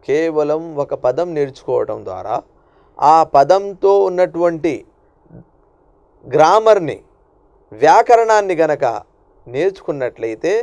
కేవలం ఒక పదం నేర్చుకోవడం ద్వారా ఆ పదంతో ఉన్నటువంటి గ్రామర్ని వ్యాకరణాన్ని గనక నేర్చుకున్నట్లయితే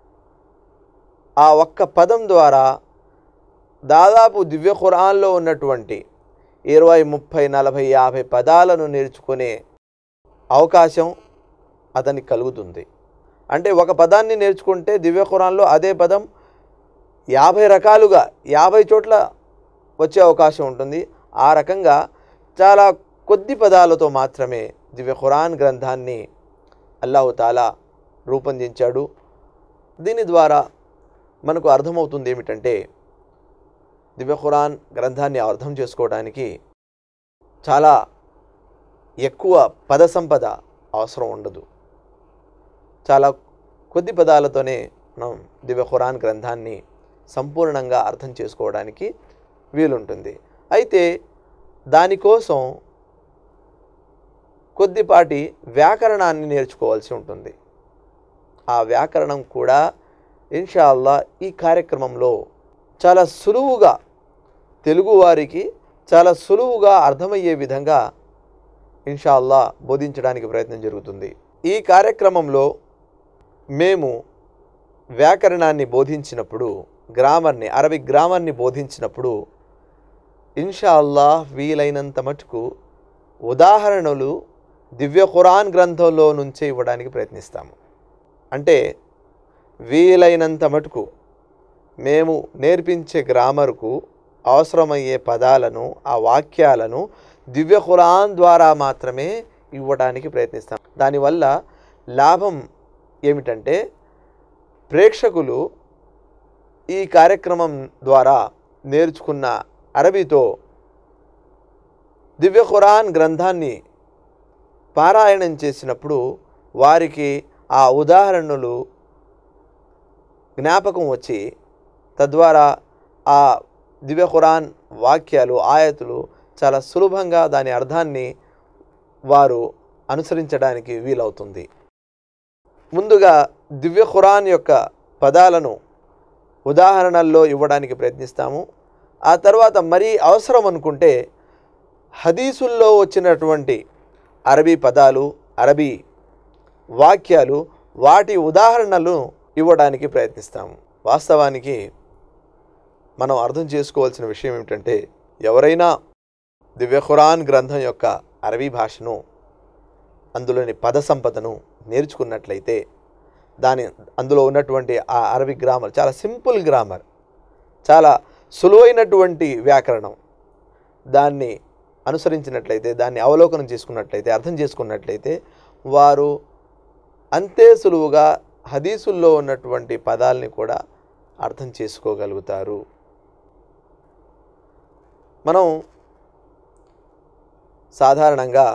ఆ ఒక్క పదం ద్వారా దాదాపు దివ్య ఖురాన్లో ఉన్నటువంటి ఇరవై ముప్పై నలభై యాభై పదాలను నేర్చుకునే అవకాశం అతనికి కలుగుతుంది అంటే ఒక పదాన్ని నేర్చుకుంటే దివ్య ఖురాన్లో అదే పదం యాభై రకాలుగా యాభై చోట్ల వచ్చే అవకాశం ఉంటుంది ఆ రకంగా చాలా కొద్ది పదాలతో మాత్రమే దివ్య ఖురాన్ గ్రంథాన్ని అల్లాహు తాలా రూపొందించాడు దీని ద్వారా మనకు అర్థమవుతుంది ఏమిటంటే దివ్య ఖురాన్ గ్రంథాన్ని అర్థం చేసుకోవడానికి చాలా ఎక్కువ పద సంపద అవసరం ఉండదు చాలా కొద్ది పదాలతోనే మనం దివ్య ఖురాన్ గ్రంథాన్ని సంపూర్ణంగా అర్థం చేసుకోవడానికి వీలుంటుంది అయితే దానికోసం కొద్దిపాటి వ్యాకరణాన్ని నేర్చుకోవాల్సి ఉంటుంది ఆ వ్యాకరణం కూడా ఇన్షాల్లా ఈ కార్యక్రమంలో చాలా సులువుగా తెలుగువారికి చాలా సులువుగా అర్థమయ్యే విధంగా ఇన్షాల్లా బోధించడానికి ప్రయత్నం జరుగుతుంది ఈ కార్యక్రమంలో మేము వ్యాకరణాన్ని బోధించినప్పుడు గ్రామర్ని అరబిక్ గ్రామర్ని బోధించినప్పుడు ఇన్షాల్లా వీలైనంత మటుకు ఉదాహరణలు దివ్య ఖురాన్ గ్రంథంలో నుంచే ఇవ్వడానికి ప్రయత్నిస్తాము అంటే వీలైనంత మటుకు మేము నేర్పించే గ్రామర్కు అవసరమయ్యే పదాలను ఆ వాక్యాలను దివ్య ఖురాన్ ద్వారా మాత్రమే ఇవ్వడానికి ప్రయత్నిస్తాం దానివల్ల లాభం ఏమిటంటే ప్రేక్షకులు ఈ కార్యక్రమం ద్వారా నేర్చుకున్న అరబీతో దివ్య ఖురాన్ గ్రంథాన్ని పారాయణం చేసినప్పుడు వారికి ఆ ఉదాహరణలు జ్ఞాపకం వచ్చి తద్వారా ఆ దివ్య ఖురాన్ వాక్యాలు ఆయతులు చాలా సులభంగా దాని అర్థాన్ని వారు అనుసరించడానికి వీలవుతుంది ముందుగా దివ్య ఖురాన్ యొక్క పదాలను ఉదాహరణల్లో ఇవ్వడానికి ప్రయత్నిస్తాము ఆ తర్వాత మరీ అవసరం అనుకుంటే హదీసుల్లో వచ్చినటువంటి అరబీ పదాలు అరబీ వాక్యాలు వాటి ఉదాహరణలు ఇవ్వడానికి ప్రయత్నిస్తాము వాస్తవానికి మనం అర్థం చేసుకోవాల్సిన విషయం ఏమిటంటే ఎవరైనా దివ్య ఖురాన్ గ్రంథం యొక్క అరబీ భాషను అందులోని పద సంపదను నేర్చుకున్నట్లయితే దాని అందులో ఉన్నటువంటి ఆ అరబిక్ గ్రామర్ చాలా సింపుల్ గ్రామర్ చాలా సులువైనటువంటి వ్యాకరణం దాన్ని అనుసరించినట్లయితే దాన్ని అవలోకనం చేసుకున్నట్లయితే అర్థం చేసుకున్నట్లయితే వారు అంతే సులువుగా హదీసుల్లో ఉన్నటువంటి పదాలని కూడా అర్థం చేసుకోగలుగుతారు మనం సాధారణంగా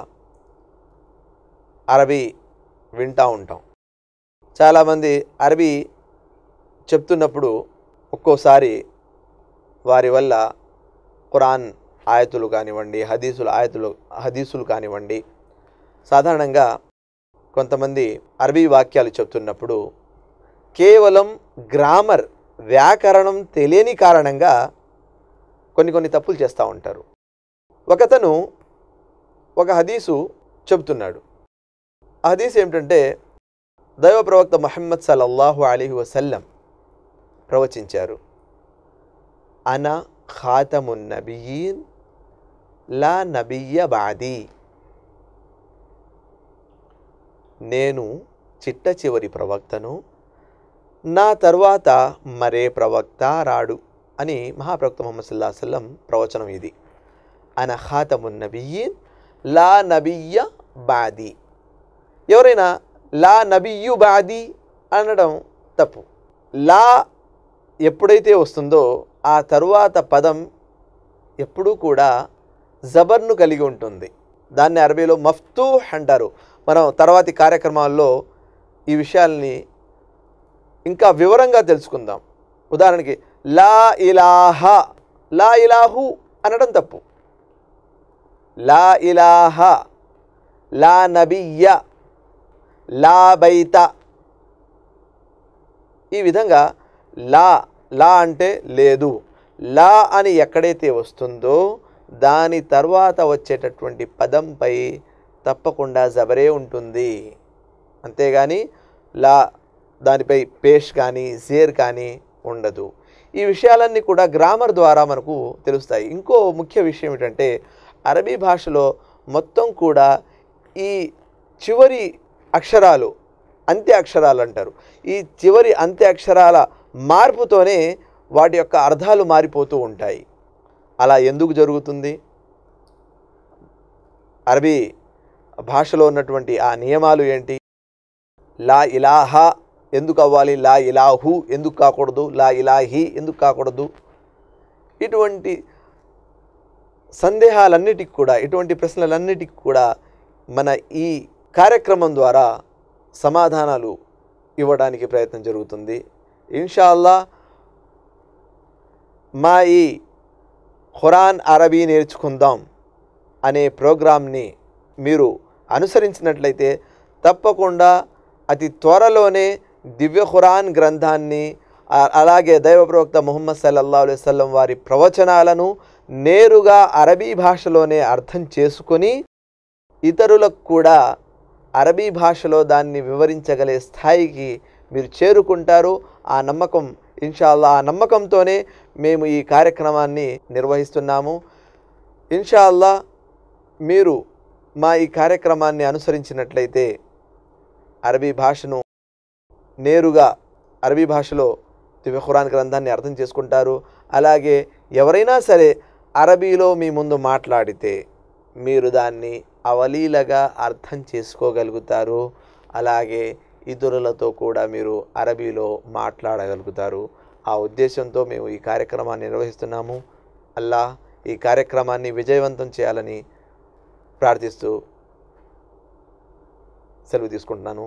అరబీ వింటూ ఉంటాం చాలామంది అరబీ చెప్తున్నప్పుడు ఒక్కోసారి వారి వల్ల ఖురాన్ ఆయతులు కానివ్వండి హదీసులు ఆయతులు హదీసులు కానివ్వండి సాధారణంగా కొంతమంది అరబీ వాక్యాలు చెప్తున్నప్పుడు కేవలం గ్రామర్ వ్యాకరణం తెలియని కారణంగా కొన్ని కొన్ని తప్పులు చేస్తూ ఉంటారు ఒకతను ఒక హదీసు చెబుతున్నాడు ఆ హదీస్ ఏమిటంటే దైవ ప్రవక్త మహమ్మద్ సల్లల్లాహు అలీహి వసల్లం ప్రవచించారు అన ఖాతమున్ నబియీన్ లా నబియ్య బాదీ నేను చిట్ట చివరి ప్రవక్తను నా తర్వాత మరే ప్రవక్త రాడు అని మహాప్రవక్త ముహమ్మద్ సల్లా వసల్లం ప్రవచనం ఇది అన ఖాతమున్ నబియీన్ లా నబియ్య బాదీ ఎవరైనా లా నబియు బాది అనడం తప్పు లా ఎప్పుడైతే వస్తుందో ఆ తరువాత పదం ఎప్పుడూ కూడా జబర్ను కలిగి ఉంటుంది దాన్ని అరబీలో మఫ్తూహ్ అంటారు మనం తర్వాతి కార్యక్రమాల్లో ఈ విషయాల్ని ఇంకా వివరంగా తెలుసుకుందాం ఉదాహరణకి లా ఇలాహ లా ఇలాహు అనడం తప్పు లా ఇలాహ లా నబియ్య లా బైత ఈ విధంగా లా లా అంటే లేదు లా అని ఎక్కడైతే వస్తుందో దాని తర్వాత వచ్చేటటువంటి పదంపై తప్పకుండా జబరే ఉంటుంది అంతేగాని లా దానిపై పేష్ కానీ జేర్ కానీ ఉండదు ఈ విషయాలన్నీ కూడా గ్రామర్ ద్వారా మనకు తెలుస్తాయి ఇంకో ముఖ్య విషయం ఏంటంటే అరబీ భాషలో మొత్తం కూడా ఈ చివరి అక్షరాలు అంత్య అక్షరాలు అంటారు ఈ చివరి అంత్య అక్షరాల మార్పుతోనే వాటి యొక్క అర్థాలు మారిపోతూ ఉంటాయి అలా ఎందుకు జరుగుతుంది అరబీ భాషలో ఉన్నటువంటి ఆ నియమాలు ఏంటి లా ఇలాహా ఎందుకు అవ్వాలి లా ఇలాహు ఎందుకు కాకూడదు లా ఇలాహి ఎందుకు కాకూడదు ఇటువంటి సందేహాలన్నిటికి కూడా ఇటువంటి ప్రశ్నలన్నిటికి కూడా మన ఈ కార్యక్రమం ద్వారా సమాధానాలు ఇవ్వడానికి ప్రయత్నం జరుగుతుంది ఇన్షాల్లా మా ఈ ఖురాన్ అరబీ నేర్చుకుందాం అనే ప్రోగ్రామ్ని మీరు అనుసరించినట్లయితే తప్పకుండా అతి త్వరలోనే దివ్య ఖురాన్ గ్రంథాన్ని ఆ- అలాగే దైవ ప్రవక్త ముహమ్మద్ సల్లల్లా అలైవల్లం వారి ప్రవచనాలను నేరుగా అరబీ భాషలోనే అర్థం చేసుకొని ఇతరులకు కూడా అరబీ భాషలో దాన్ని వివరించగలే స్థాయికి మీరు చేరుకుంటారు ఆ నమ్మకం ఇన్షాల్లా ఆ నమ్మకంతోనే మేము ఈ కార్యక్రమాన్ని నిర్వహిస్తున్నాము ఇన్షాల్లా మీరు మా ఈ కార్యక్రమాన్ని అనుసరించినట్లయితే అరబీ భాషను నేరుగా అరబీ భాషలో దివ్య ఖురాన్ గ్రంథాన్ని అర్థం చేసుకుంటారు అలాగే ఎవరైనా సరే అరబీలో మీ ముందు మాట్లాడితే మీరు దాన్ని అవలీలగా అర్థం చేసుకోగలుగుతారు అలాగే ఇతరులతో కూడా మీరు అరబీలో మాట్లాడగలుగుతారు ఆ ఉద్దేశంతో మేము ఈ కార్యక్రమాన్ని నిర్వహిస్తున్నాము అల్లా ఈ కార్యక్రమాన్ని విజయవంతం చేయాలని ప్రార్థిస్తూ సెలవు తీసుకుంటున్నాను